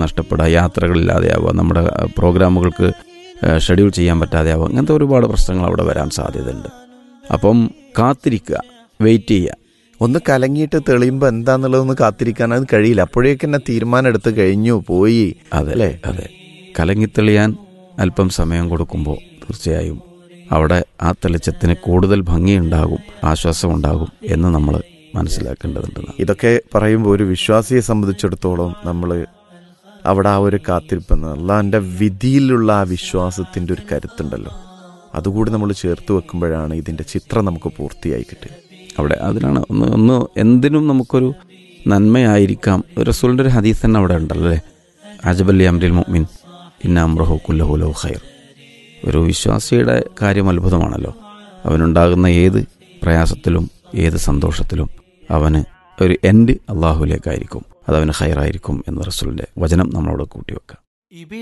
നഷ്ടപ്പെടുക യാത്രകളില്ലാതെയാവുക നമ്മുടെ ആ, പ്രോഗ്രാമുകൾക്ക് ആ, ഷെഡ്യൂൾ ചെയ്യാൻ പറ്റാതെയാവുക അങ്ങനത്തെ ഒരുപാട് പ്രശ്നങ്ങൾ അവിടെ വരാൻ സാധ്യതയുണ്ട് അപ്പം കാത്തിരിക്കുക വെയിറ്റ് ചെയ്യുക ഒന്ന് കലങ്ങിയിട്ട് തെളിയുമ്പോൾ എന്താന്നുള്ളതൊന്ന് കാത്തിരിക്കാൻ അത് കഴിയില്ല അപ്പോഴേക്ക് തന്നെ തീരുമാനം എടുത്ത് കഴിഞ്ഞു പോയി അതെ അല്ലേ? അതെ കലങ്ങിത്തെളിയാൻ അല്പം സമയം കൊടുക്കുമ്പോൾ തീർച്ചയായും അവിടെ ആ തെളിച്ചത്തിന് കൂടുതൽ ഭംഗിയുണ്ടാകും ആശ്വാസമുണ്ടാകും എന്ന് നമ്മൾ മനസ്സിലാക്കേണ്ടതുണ്ട് ഇതൊക്കെ പറയുമ്പോൾ ഒരു വിശ്വാസിയെ സംബന്ധിച്ചിടത്തോളം നമ്മൾ അവിടെ ആ ഒരു കാത്തിരിപ്പെന്ന് അള്ളാഹിൻ്റെ വിധിയിലുള്ള ആ വിശ്വാസത്തിൻ്റെ ഒരു കരുത്തുണ്ടല്ലോ അതുകൂടി നമ്മൾ ചേർത്ത് വെക്കുമ്പോഴാണ് ഇതിൻ്റെ ചിത്രം നമുക്ക് പൂർത്തിയായി കിട്ടുക അവിടെ അതിനാണ് ഒന്ന് ഒന്ന് എന്തിനും നമുക്കൊരു നന്മയായിരിക്കാം റസൂലിൻ്റെ ഒരു ഹദീസ് തന്നെ അവിടെ ഉണ്ടല്ലോ അല്ലേ അജബല്ലി അമ്രിൽ മുഅ്മിൻ ഇന്ന അമ്രഹു കുല്ലഹു ലഹു ഖൈർ ഒരു വിശ്വാസിയുടെ കാര്യം അത്ഭുതമാണല്ലോ അവനുണ്ടാകുന്ന ഏത് പ്രയാസത്തിലും ഏത് സന്തോഷത്തിലും അവന് ഒരു എൻഡ് അള്ളാഹുലേക്കായിരിക്കും അത് അവന് ഹൈറായിരിക്കും എന്ന് റസൂലിൻ്റെ വചനം നമ്മളോട് കൂട്ടിവെക്കുക